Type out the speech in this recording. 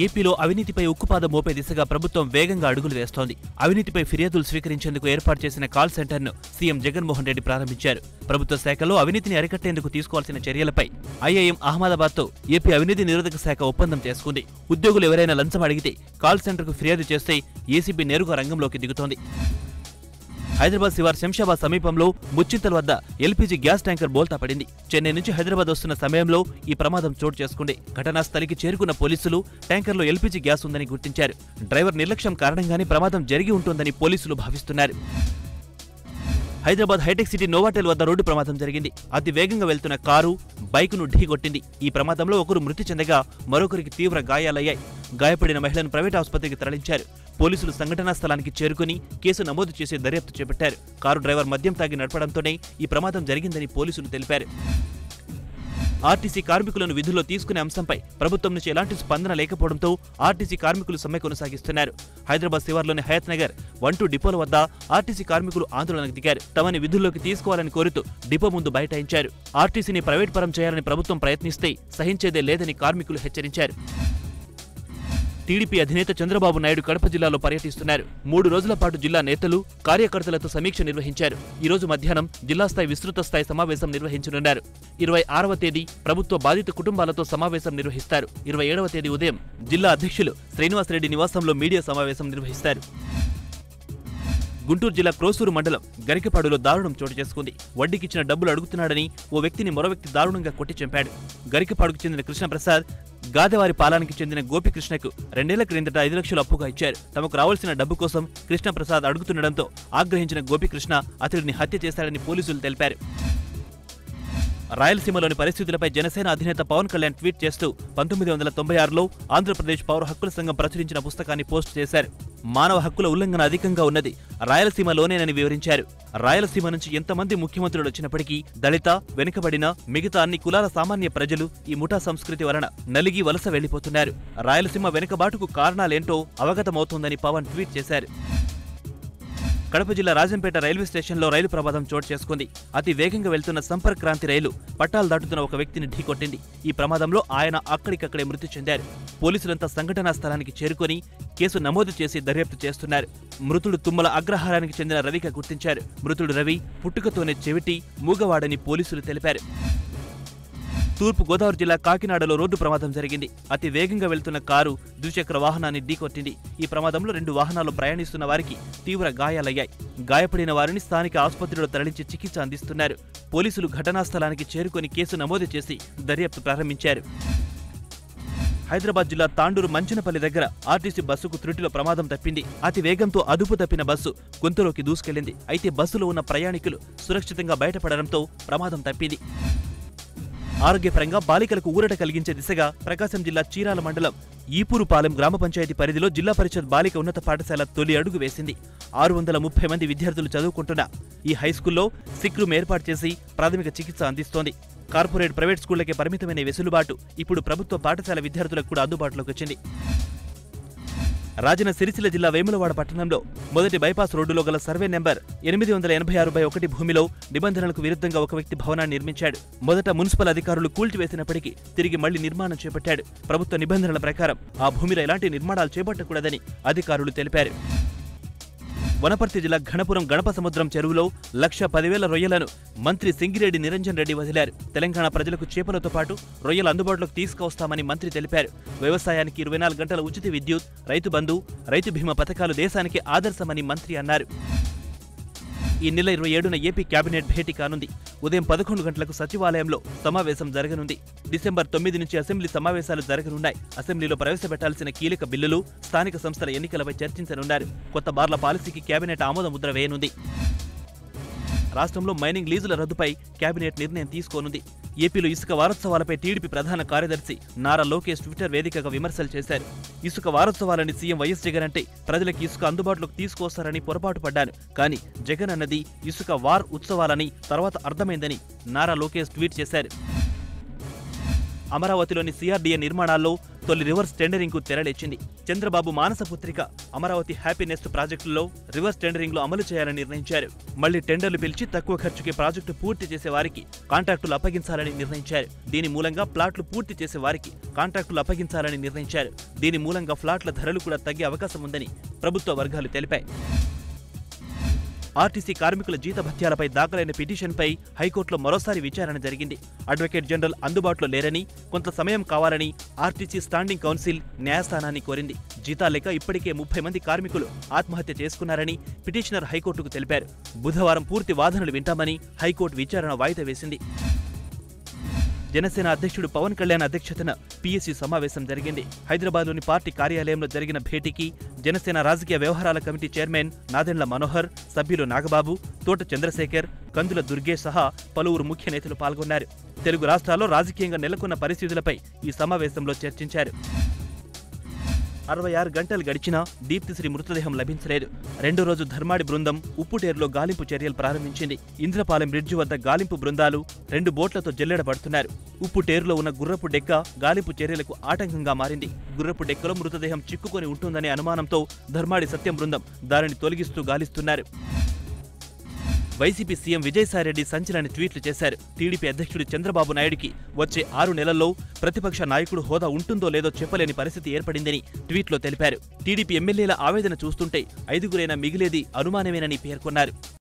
ఏపీలో అవినీతిపై ఉక్కుపాదం మోపే దిశగా ప్రభుత్వం వేగంగా అడుగులు వేస్తోంది అవినీతిపై ఫిర్యాదులు స్వీకరించేందుకు ఏర్పాటు చేసిన కాల్ సెంటర్ను సీఎం జగన్మోహన్ రెడ్డి ప్రారంభించారు ప్రభుత్వ శాఖలో అవినీతిని అరికట్టేందుకు తీసుకోవాల్సిన చర్యలపై ఐఐఎం అహ్మదాబాద్తో ఏపీ అవినీతి నిరోధక శాఖ ఒప్పందం చేసుకుంది ఉద్యోగులు ఎవరైనా లంచం అడిగితే కాల్ సెంటర్కు ఫిర్యాదు చేస్తే ఏసీబీ నేరుగా రంగంలోకి దిగుతోంది హైదరాబాద్ శివార్ శంషాబాద్ సమీపంలో ముచ్చింతల వద్ద ఎల్పీజీ గ్యాస్ ట్యాంకర్ బోల్తా పడింది చెన్నై నుంచి హైదరాబాద్ వస్తున్న సమయంలో ఈ ప్రమాదం చోటు చేసుకుంది ఘటనా స్థలికి చేరుకున్న పోలీసులు ట్యాంకర్లో ఎల్పీజీ గ్యాస్ ఉందని గుర్తించారు డ్రైవర్ నిర్లక్ష్యం కారణంగానే ప్రమాదం జరిగి ఉంటుందని పోలీసులు భావిస్తున్నారు హైదరాబాద్ హైటెక్ సిటీ నోవాటెల్ వద్ద రోడ్డు ప్రమాదం జరిగింది అతి వేగంగా వెళ్తున్న కారు బైకును ఢీకొట్టింది ఈ ప్రమాదంలో ఒకరు మృతి చెందగా మరొకరికి తీవ్ర గాయాలయ్యాయి గాయపడిన మహిళను ప్రైవేట్ ఆసుపత్రికి తరలించారు పోలీసులు సంఘటనా స్థలానికి చేరుకుని కేసు నమోదు చేసి దర్యాప్తు చేపట్టారు కారు డ్రైవర్ మద్యం తాగి నడపడంతోనే ఈ ప్రమాదం జరిగిందని పోలీసులు తెలిపారు ఆర్టీసీ కార్మికులను విధుల్లో తీసుకునే అంశంపై ప్రభుత్వం నుంచి ఎలాంటి స్పందన లేకపోవడంతో ఆర్టీసీ కార్మికులు సమ్మె కొనసాగిస్తున్నారు హైదరాబాద్ శివార్లోని హయత్ నగర్ వన్ టూ డిపోల వద్ద ఆర్టీసీ కార్మికులు ఆందోళనకు దిగారు తమని విధుల్లోకి తీసుకోవాలని కోరుతూ డిపో ముందు బైఠాయించారు ఆర్టీసీని ప్రైవేట్ పరం చేయాలని ప్రభుత్వం ప్రయత్నిస్తే సహించేదే లేదని కార్మికులు హెచ్చరించారు టీడీపీ అధినేత చంద్రబాబు నాయుడు కడప జిల్లాలో పర్యటిస్తున్నారు మూడు రోజుల పాటు జిల్లా నేతలు కార్యకర్తలతో సమీక్ష నిర్వహించారు ఈ రోజు మధ్యాహ్నం జిల్లా స్థాయి విస్తృత స్థాయి సమావేశం నిర్వహించనున్నారు ఇరవై ఆరవ తేదీ ప్రభుత్వ బాధిత కుటుంబాలతో సమావేశం నిర్వహిస్తారు ఇరవై ఏడవ తేదీ ఉదయం జిల్లా అధ్యక్షులు శ్రీనివాసరెడ్డి నివాసంలో మీడియా సమావేశం నిర్వహిస్తారు గుంటూరు జిల్లా క్రోసూరు మండలం గరికపాడులో దారుణం చోటు చేసుకుంది వడ్డీకిచ్చిన డబ్బులు అడుగుతున్నాడని ఓ వ్యక్తిని మరో వ్యక్తి దారుణంగా కొట్టి చంపాడు గరికపాడుకు చెందిన కృష్ణప్రసాద్ గాదెవారి పాలానికి చెందిన గోపికృష్ణకు రెండేళ్ల క్రిందట ఐదు లక్షలు అప్పుగా ఇచ్చారు తమకు రావాల్సిన డబ్బు కోసం కృష్ణప్రసాద్ అడుగుతుండటంతో ఆగ్రహించిన గోపికృష్ణ అతడిని హత్య చేశాడని పోలీసులు తెలిపారు రాయలసీమలోని పరిస్థితులపై జనసేన అధినేత పవన్ కళ్యాణ్ ట్వీట్ చేస్తూ పంతొమ్మిది వందల తొంభై ఆరులో ఆంధ్రప్రదేశ్ పౌర హక్కుల సంఘం ప్రచురించిన పుస్తకాన్ని పోస్ట్ చేశారు మానవ హక్కుల ఉల్లంఘన అధికంగా ఉన్నది రాయలసీమలోనేనని వివరించారు రాయలసీమ నుంచి ఎంతమంది ముఖ్యమంత్రులు వచ్చినప్పటికీ దళిత వెనుకబడిన మిగతా అన్ని కులాల సామాన్య ప్రజలు ఈ ముఠా సంస్కృతి వలన నలిగి వలస వెళ్లిపోతున్నారు రాయలసీమ వెనుకబాటుకు కారణాలేంటో అవగతమవుతోందని పవన్ ట్వీట్ చేశారు కడప జిల్లా రాజంపేట రైల్వే స్టేషన్లో రైలు ప్రమాదం చోటు చేసుకుంది అతి వేగంగా వెళ్తున్న సంపర్క్ క్రాంతి రైలు పట్టాలు దాటుతున్న ఒక వ్యక్తిని ఢీకొట్టింది ఈ ప్రమాదంలో ఆయన అక్కడికక్కడే మృతి చెందారు పోలీసులంతా సంఘటనా స్థలానికి చేరుకొని కేసు నమోదు చేసి దర్యాప్తు చేస్తున్నారు మృతుడు తుమ్మల అగ్రహారానికి చెందిన రవిగా గుర్తించారు మృతుడు రవి పుట్టుకతోనే చెవిటి మూగవాడని పోలీసులు తెలిపారు తూర్పు గోదావరి జిల్లా కాకినాడలో రోడ్డు ప్రమాదం జరిగింది అతి వేగంగా వెళ్తున్న కారు ద్విచక్ర వాహనాన్ని ఢీకొట్టింది ఈ ప్రమాదంలో రెండు వాహనాలు ప్రయాణిస్తున్న వారికి తీవ్ర గాయాలయ్యాయి గాయపడిన వారిని స్థానిక ఆసుపత్రిలో తరలించి చికిత్స అందిస్తున్నారు పోలీసులు ఘటనా స్థలానికి చేరుకొని కేసు నమోదు చేసి దర్యాప్తు ప్రారంభించారు హైదరాబాద్ జిల్లా తాండూరు మంచనపల్లి దగ్గర ఆర్టీసీ బస్సుకు త్రుటిలో ప్రమాదం తప్పింది అతి వేగంతో అదుపు తప్పిన బస్సు గొంతులోకి దూసుకెళ్లింది అయితే బస్సులో ఉన్న ప్రయాణికులు సురక్షితంగా బయటపడడంతో ప్రమాదం తప్పింది ఆరోగ్యపరంగా బాలికలకు ఊరట కలిగించే దిశగా ప్రకాశం జిల్లా చీరాల మండలం ఈపూరుపాలెం గ్రామ పంచాయతీ పరిధిలో జిల్లా పరిషత్ బాలిక ఉన్నత పాఠశాల తొలి అడుగు వేసింది ఆరు వందల ముప్పై మంది విద్యార్థులు చదువుకుంటున్న ఈ హైస్కూల్లో సిక్ రూమ్ ఏర్పాటు చేసి ప్రాథమిక చికిత్స అందిస్తోంది కార్పొరేట్ ప్రైవేట్ స్కూళ్లకే పరిమితమైన వెసులుబాటు ఇప్పుడు ప్రభుత్వ పాఠశాల విద్యార్థులకు కూడా అందుబాటులోకి వచ్చింది రాజన సిరిసిల్ల జిల్లా వేములవాడ పట్టణంలో మొదటి బైపాస్ రోడ్డులో గల సర్వే నెంబర్ ఎనిమిది వందల ఎనభై ఆరు బై ఒకటి భూమిలో నిబంధనలకు విరుద్ధంగా ఒక వ్యక్తి భవనాన్ని నిర్మించాడు మొదట మున్సిపల్ అధికారులు కూల్చివేసినప్పటికీ తిరిగి మళ్లీ నిర్మాణం చేపట్టాడు ప్రభుత్వ నిబంధనల ప్రకారం ఆ భూమిలో ఎలాంటి నిర్మాణాలు చేపట్టకూడదని అధికారులు తెలిపారు వనపర్తి జిల్లా ఘనపురం గణప సముద్రం చెరువులో లక్ష పదివేల రొయ్యలను మంత్రి సింగిరెడ్డి నిరంజన్ రెడ్డి వదిలారు తెలంగాణ ప్రజలకు చేపలతో పాటు రొయ్యలు అందుబాటులోకి తీసుకువస్తామని మంత్రి తెలిపారు వ్యవసాయానికి ఇరవై నాలుగు గంటల ఉచిత విద్యుత్ రైతు బంధు రైతు బీమా పథకాలు దేశానికి ఆదర్శమని మంత్రి అన్నారు ఈ నెల ఇరవై ఏడున ఏపీ కేబినెట్ భేటీ కానుంది ఉదయం పదకొండు గంటలకు సచివాలయంలో సమావేశం జరగనుంది డిసెంబర్ తొమ్మిది నుంచి అసెంబ్లీ సమావేశాలు జరగనున్నాయి అసెంబ్లీలో ప్రవేశపెట్టాల్సిన కీలక బిల్లులు స్థానిక సంస్థల ఎన్నికలపై చర్చించనున్నారు కొత్త బార్ల పాలసీకి కేబినెట్ ఆమోద ముద్ర వేయనుంది రాష్ట్రంలో మైనింగ్ లీజుల రద్దుపై కేబినెట్ నిర్ణయం తీసుకోనుంది ఏపీలో ఇసుక వారోత్సవాలపై టీడీపీ ప్రధాన కార్యదర్శి నారా లోకేష్ ట్విట్టర్ వేదికగా విమర్శలు చేశారు ఇసుక వారోత్సవాలని సీఎం వైఎస్ జగన్ అంటే ప్రజలకు ఇసుక అందుబాటులోకి తీసుకొస్తారని పొరపాటు పడ్డాను కానీ జగన్ అన్నది ఇసుక వార్ ఉత్సవాలని తర్వాత అర్థమైందని నారా లోకేష్ ట్వీట్ చేశారు అమరావతిలోని సిఆర్డీఏ నిర్మాణాల్లో తొలి రివర్స్ టెండరింగ్ కు తెరలేచింది చంద్రబాబు మానసపుత్రిక అమరావతి హ్యాపీనెస్ట్ ప్రాజెక్టులో రివర్స్ టెండరింగ్ లో అమలు చేయాలని నిర్ణయించారు మళ్లీ టెండర్లు పిలిచి తక్కువ ఖర్చుకి ప్రాజెక్టు పూర్తి చేసే వారికి కాంట్రాక్టులు అప్పగించాలని నిర్ణయించారు దీని మూలంగా ప్లాట్లు పూర్తి చేసే వారికి కాంట్రాక్టులు అప్పగించాలని నిర్ణయించారు దీని మూలంగా ఫ్లాట్ల ధరలు కూడా తగ్గే అవకాశం ఉందని ప్రభుత్వ వర్గాలు తెలిపాయి ఆర్టీసీ కార్మికుల జీతభత్యాలపై దాఖలైన పిటిషన్పై హైకోర్టులో మరోసారి విచారణ జరిగింది అడ్వకేట్ జనరల్ అందుబాటులో లేరని కొంత సమయం కావాలని ఆర్టీసీ స్టాండింగ్ కౌన్సిల్ న్యాయస్థానాన్ని కోరింది జీతాలేక ఇప్పటికే ముప్పై మంది కార్మికులు ఆత్మహత్య చేసుకున్నారని పిటిషనర్ హైకోర్టుకు తెలిపారు బుధవారం పూర్తి వాదనలు వింటామని హైకోర్టు విచారణ వాయిదా వేసింది జనసేన అధ్యక్షుడు పవన్ కళ్యాణ్ అధ్యక్షతన పీఎస్సీ సమావేశం జరిగింది హైదరాబాద్లోని పార్టీ కార్యాలయంలో జరిగిన భేటీకి జనసేన రాజకీయ వ్యవహారాల కమిటీ చైర్మన్ నాదెండ్ల మనోహర్ సభ్యులు నాగబాబు తోట చంద్రశేఖర్ కందుల దుర్గే సహా పలువురు ముఖ్య నేతలు పాల్గొన్నారు తెలుగు రాష్ట్రాల్లో రాజకీయంగా నెలకొన్న పరిస్థితులపై ఈ సమావేశంలో చర్చించారు అరవై ఆరు గంటలు గడిచినా దీప్తిశ్రీ మృతదేహం లభించలేదు రెండో రోజు ధర్మాడి బృందం ఉప్పుటేరులో గాలింపు చర్యలు ప్రారంభించింది ఇంద్రపాలెం బ్రిడ్జి వద్ద గాలింపు బృందాలు రెండు బోట్లతో జల్లెడబడుతున్నారు ఉప్పుటేరులో ఉన్న గుర్రపు డెక్క గాలింపు చర్యలకు ఆటంకంగా మారింది గుర్రపు డెక్కలో మృతదేహం చిక్కుకొని ఉంటుందనే అనుమానంతో ధర్మాడి సత్యం బృందం దానిని తొలగిస్తూ గాలిస్తున్నారు వైసీపీ సీఎం విజయసాయిరెడ్డి సంచలన ట్వీట్లు చేశారు టీడీపీ అధ్యక్షుడు చంద్రబాబు నాయుడికి వచ్చే ఆరు నెలల్లో ప్రతిపక్ష నాయకుడు హోదా ఉంటుందో లేదో చెప్పలేని పరిస్థితి ఏర్పడిందని ట్వీట్లో తెలిపారు టీడీపీ ఎమ్మెల్యేల ఆవేదన చూస్తుంటే ఐదుగురైనా మిగిలేది అనుమానమేనని పేర్కొన్నారు